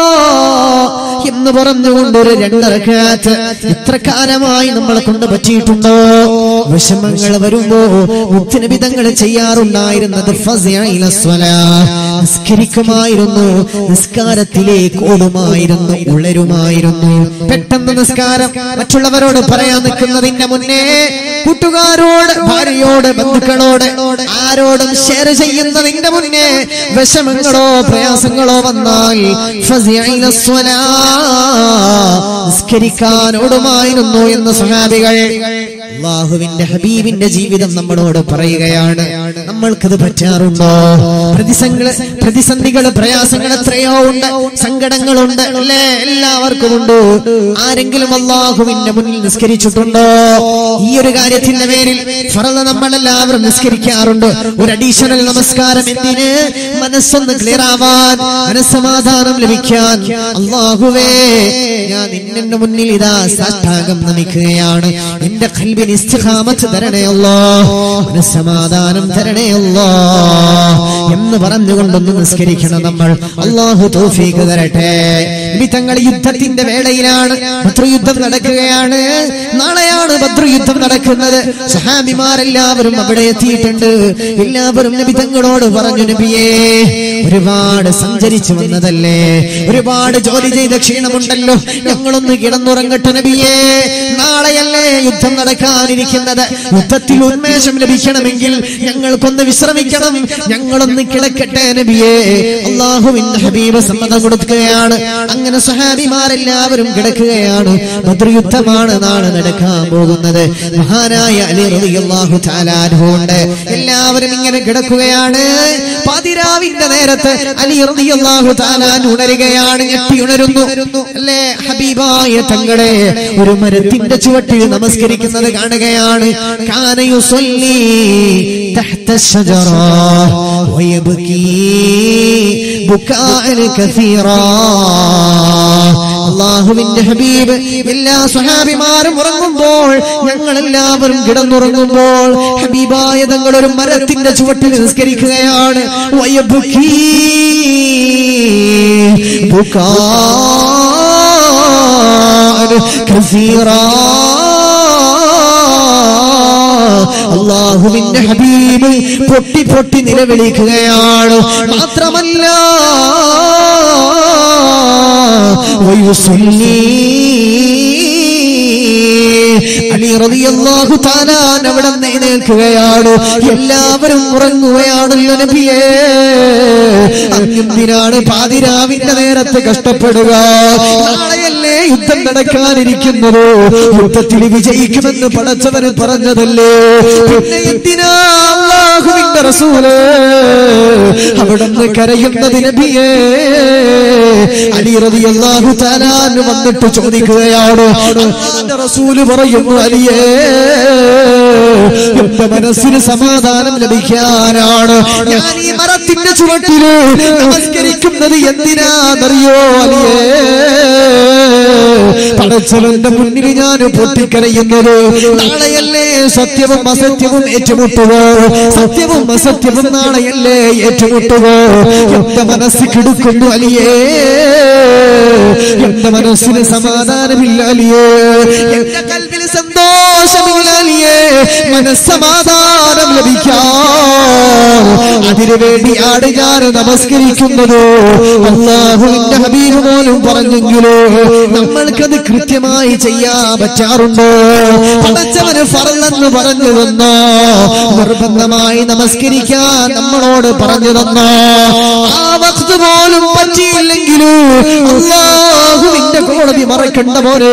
എന്ന് പറഞ്ഞുകൊണ്ട് ഒരു രണ്ടരക്കാറ്റ് ഇത്ര കാലമായി നമ്മളെ കൊണ്ട് പറ്റിയിട്ടുണ്ടോ വിഷമങ്ങൾ വരുമ്പോ മുത്തുനിബിതങ്ങൾ ചെയ്യാറുണ്ടായിരുന്നത് ഫസിയ ഇല സ്വലാ. നിസ്കരിക്കുമായിരുന്നു നിസ്കാരത്തിലേക്ക് ഓടുമായിരുന്നു ഉളരുമായിരുന്നു പെട്ടെന്ന് നിസ്കാരം മറ്റുള്ളവരോട് പറയാൻ നിൽക്കുന്നതിന്റെ മുന്നേ കൂട്ടുകാരോട് ഭാര്യയോട് ബന്ധുക്കളോട് ആരോടും ഷെയർ ചെയ്യുന്നതിന്റെ മുന്നേ വിഷമങ്ങളോ പ്രയാസങ്ങളോ വന്നാൽ ഫസിയ ഇല സ്വലാ. നിസ്കരിക്കാൻ ഓടുമായിരുന്നു എന്ന് സഹാബികൾ അള്ളാഹുവിന്റെ ഹബീബിന്റെ ജീവിതം നമ്മളോട് പറയുകയാണ് നമ്മൾക്കത് പറ്റാറുണ്ടോ പ്രതിസംഗ പ്രതിസന്ധികൾ പ്രയാസങ്ങൾ എത്രയോ ഉണ്ട് സങ്കടങ്ങളുണ്ട് അല്ലേ എല്ലാവർക്കും ഉണ്ട് ആരെങ്കിലും അള്ളാഹുവിന്റെ മുന്നിൽ നിസ്കരിച്ചിട്ടുണ്ടോ ഈ ഒരു കാര്യത്തിന്റെ പേരിൽ ഫറള് നമ്മളെല്ലാവരും നിസ്കരിക്കാറുണ്ട് ഒരു അഡീഷണൽ നമസ്കാരം എന്തിന് മനസ്സൊന്ന് ക്ലിയർ ആവാൻ മനസ്സമാധാനം ലഭിക്കാൻ അള്ളാഹുവേ ഞാൻ നിന്നെ മുന്നിൽ ഇതാ സാഷ്ടാംഗം നമിക്കുകയാണ് എന്റെ കൽവിന് ഇസ്തിഖാമത്ത് തരണേ അല്ലോ മനസ്സമാധാനം തരണേ അല്ലോ എന്ന് പറഞ്ഞുകൊണ്ടൊന്ന് നിസ്കരിക്കണം നമ്മൾ അള്ളാഹു തൗഫീഖ് തരട്ടെ നബി തങ്ങൾ യുദ്ധത്തിന്റെ വേളയിലാണ് ബദ്ർ യുദ്ധം നടക്കുകയാണ് നാളെയാണ് ബദ്ർ യുദ്ധം നടക്കുന്നത് സഹാബിമാരെല്ലാവരും അവിടെ എത്തിയിട്ടുണ്ട് എല്ലാവരും നബി തങ്ങളോട് പറഞ്ഞു നബിയേ ഒരുപാട് സഞ്ചരിച്ചു വന്നതല്ലേ ഒരുപാട് ജോലി ചെയ്ത ക്ഷീണമുണ്ടല്ലോ ഞങ്ങളൊന്ന് കിടന്നുറങ്ങട്ടെ നബിയേ നാളെയല്ലേ യുദ്ധം നടക്കാനിരിക്കുന്നത് യുദ്ധത്തിൽ ഉന്മേഷം ലഭിക്കണമെങ്കിൽ ഞങ്ങൾക്കൊന്ന് വിശ്രമിക്കണം ഞങ്ങളൊന്ന് കിടക്കട്ടെ നബിയേ അള്ളാഹുവിന്റെ ഹബീബ് സമ്മതം കൊടുക്കുകയാണ് അങ്ങനെ സഹാബിമാരെല്ലാവരും കിടക്കുകയാണ് ബദ്ർ യുദ്ധമാണ് നാളെ നടക്കാൻ പോകുന്നത് മഹാനായ അലി റളിയല്ലാഹു തആല അൻഹു ഉണ്ട് എല്ലാവരും ഇങ്ങനെ കിടക്കുകയാണ് പാതിരാവിന്റെ നേരത്ത് അലി റളിയല്ലാഹു തആല അൻഹു ഉണരുകയാണ് ഞെട്ടി ഉണരുന്നു അല്ലേ ഹബീബായ തങ്ങളെ ഒരു മരത്തിന്റെ ചുവട്ടിൽ നമസ്കരിക്കുന്നത് കാണുകയാണ് കാന യുസല്ലി തഹ്ത الشجرة ويبكي بكاء كثيرا അള്ളാഹുവിന്റെ ഹബീബ് എല്ലാ സഹാബിമാരും ഉറങ്ങുമ്പോൾ ഞങ്ങൾ എല്ലാവരും കിടന്നുറങ്ങുമ്പോൾ ഹബീബായ തങ്ങൾ ഒരു മരത്തിന്റെ ചുവട്ടിൽ നിസ്കരിക്കുകയാണ് വയബുക്കീ ബുക്കാൻ കസീറാ അള്ളാഹുവിന്റെ ഹബീബ് പൊട്ടി പൊട്ടി നിലവിളിക്കുകയാണ് മാത്രമല്ല വയുസല്ലി അലി റളിയല്ലാഹു തആല അവിടെ എഴുന്നേൽക്കുകയാണ് എല്ലാവരും ഉറങ്ങുകയാണല്ലോ നബിയേ അങ്ങെന്തിനാണ് പാതിരാവിന്റെ നേരത്ത് കഷ്ടപ്പെടുക നാളെയല്ലേ യുദ്ധം നടക്കാനിരിക്കുന്നത് യുദ്ധത്തിൽ വിജയിക്കുമെന്ന് പടച്ചവന് പറഞ്ഞതല്ലേ പിന്നെ എന്തിനാ അല്ലാഹുവിന്റെ റസൂല് അവിടുന്ന് കരയുന്നത് നബിയേ അലി റളിയല്ലാഹു തആല വന്നിട്ട് ചോദിക്കുകയാണ് അല്ലാഹുവിന്റെ റസൂല് പറയുന്നു അലിയേ എന്റെ മനസ്സിന് സമാധാനം ലഭിക്കാനാണ് ഞാൻ ഈ മരത്തിന്റെ ചുവട്ടില് നമസ്കരിക്കുന്നത് എന്തിനാന്നറിയോ അലിയേ പടച്ചവന്റെ മുന്നിൽ ഞാൻ പൊട്ടിക്കരയുന്നത് നാളെയല്ലേ സത്യവും അസത്യവും ഏറ്റുമുട്ടുക സത്യവും അസത്യവും നാളെയല്ലേ ഏറ്റുമുട്ടുക എന്റെ മനസ്സ് കിടക്കുന്നു അലിയേ എന്റെ മനസ്സിന് സമാധാനമില്ല അലിയേ എന്റെ കൽവിൽ സന്തോഷമില്ല അലിയേ മനസ്സമാധാനം ലഭിക്കാൻ അതിനു വേണ്ടിയാണ് ഞാൻ നമസ്കരിക്കുന്നത് അള്ളാഹുവിന്റെ ഹബീബ് പോലും പറഞ്ഞെങ്കിലോ നമ്മൾക്കത് കൃത്യമായി ചെയ്യാൻ പറ്റാറുണ്ടോ പടച്ചവന് ഫറല്ലെന്ന് പറഞ്ഞു തന്നോ നിർബന്ധമായി നമസ്കരിക്കാൻ നമ്മളോട് പറഞ്ഞു തന്നോ ആ വക്ത് പോലും പറ്റിയില്ലെങ്കിലും അള്ളാഹുവിന്റെ കോടതി മറക്കണ്ട പോലെ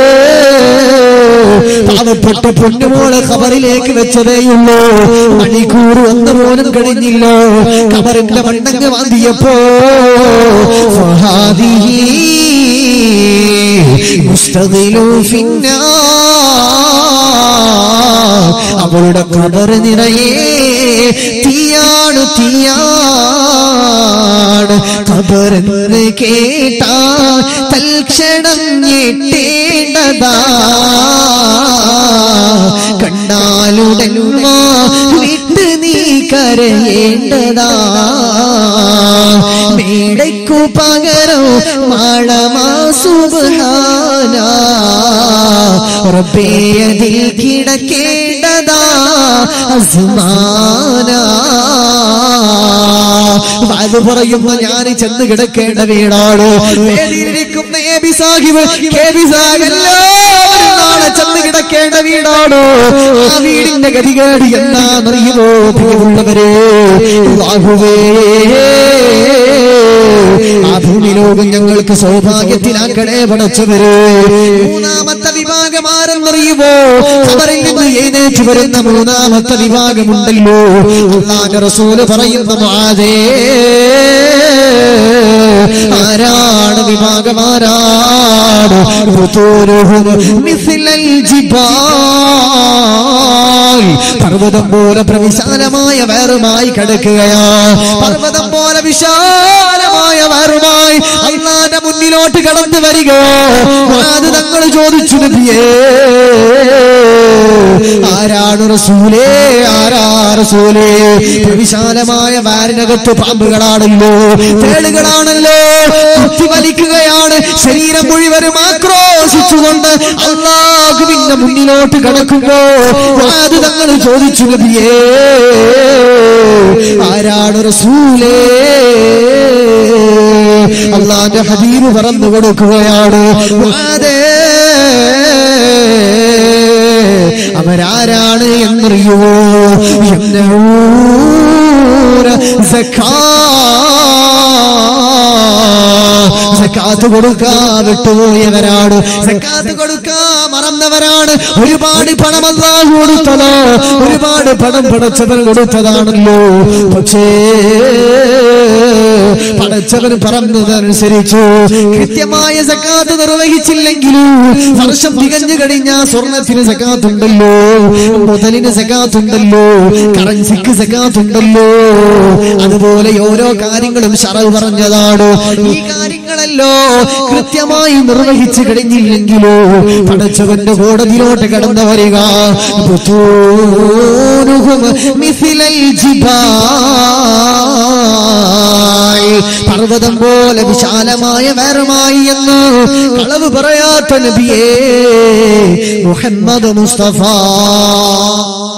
പാവപ്പെട്ട പൊന്നുമോളെ ഖബറിലേക്ക് വെച്ചതേയുള്ളൂ മണിക്കൂർ ഒന്ന് പോലും കഴിഞ്ഞില്ല ഖബറിന്റെ മണ്ണങ്ങ് വാന്തിയപ്പോ ഫഹാദിഹി മുസ്തഖിലു ഫിന്നാ അവളുടെ ഖബർ നിറയെ തീയാണ് തീയാണ് ഖബറെന്ന് കേട്ടാ തൽക്ഷണം ഞെട്ടേണ്ട കരയേണ്ടതാ കണ്ടാലുടൻ വിട്ട് നീ കരയേണ്ടതാ മേടയ്ക്കു പകരം മാളമാ സുബ്ഹാന റബ്ബേ അതിൽ കിടക്കേണ്ടതാ അസ്മാന അത് പറയുമ്പോ ഞാൻ ചെന്ന് കിടക്കേണ്ട വീടാണ് വേദിയിലിരിക്കുന്ന A B Sahib K B Sahib എല്ലാവരും നാളെ ചെന്ന് കിടക്കേണ്ട വീടാണ് ആ വീടിന്റെ ഗതികേട് എന്താണെന്നറിയുമോ പ്രിയമുള്ളവരെ അല്ലാഹുവേ ആ ഭൂമി ലോകം ഞങ്ങൾക്ക് സൗഭാഗ്യത്തിലാക്കണേ പടച്ചവര് മൂന്നാമത്തെ വിഭാഗം ആരെന്നറിയുമോ അവരിൽ നിന്ന് എഴുന്നേറ്റ് വരുന്ന മൂന്നാമത്തെ വിഭാഗമുണ്ടല്ലോ അള്ളാന്റെ റസൂല് പറയുന്ന മാതേ ആരാണ് വിഭാഗം ആരാണ് ഋതൂരുഹും മിഥിലൽ ജിബാൽ പർവ്വതം പോലെ പ്രവിശാലമായ വേറുമായി കിടക്കുകയാ പർവ്വതം പോലെ വിശാലമായ വേറുമായി അള്ളാന്റെ മുന്നിലോട്ട് കടന്നു വരികയോ അത് തങ്ങൾ ചോദിച്ചു നബിയേ ആരാണ് റസൂലേ ആരാ റസൂലേ വിശാലമായ വാരിനകത്ത് പാമ്പുകളാണല്ലോ തേളുകളാണല്ലോ കുത്തി വലിക്കുകയാണ് ശരീരം മുഴുവനും ആക്രോശിച്ചുകൊണ്ട് അള്ളാഹുവിന്റെ മുന്നിലോട്ട് കടക്കുമ്പോ അത് തങ്ങൾ ചോദിച്ചു നബിയേ ആരാണ് റസൂലേ അള്ളാന്റെ ഹബീബ് പറന്നു കൊടുക്കുകയാണ് അതേ അവരാരാണ് എന്നറിയോ എന്നൂര സക്കാത്ത് കൊടുക്കാൻ വിട്ടുപോയവരാണ് സക്കാത്ത് കൊടുക്കാൻ മറന്നവരാണ് ഒരുപാട് പണം അല്ലാഹു കൊടുത്തതോ ഒരുപാട് പണം പടച്ചവൻ കൊടുത്തതാണല്ലോ പക്ഷേ പടച്ചവൻ പറഞ്ഞതനുസരിച്ചു കൃത്യമായ സക്കാത്ത് നിർവഹിച്ചില്ലെങ്കിലും വർഷം തികഞ്ഞു കഴിഞ്ഞ സ്വർണത്തിന് സക്കാത്തുണ്ടല്ലോ മുതലിന് സക്കാത്തുണ്ടല്ലോ കറൻസിക്ക് സക്കാത്തുണ്ടല്ലോ അതുപോലെ ഓരോ കാര്യങ്ങളും ഷറവ് പറഞ്ഞതാണ് ഈ കാര്യങ്ങളല്ലോ കൃത്യമായി നിർവഹിച്ചു കഴിഞ്ഞില്ലെങ്കിലോ പടച്ചവന്റെ കോടതിയിലോട്ട് കടന്നു വരിക ബുത്തൂനുഹും മിഥിലൽ ജിബാൽ പർവ്വതം പോലെ വിശാലമായ വേറുമായി എന്ന് കളവ് പറയാത്ത നബിയേ മുഹമ്മദ് മുസ്തഫ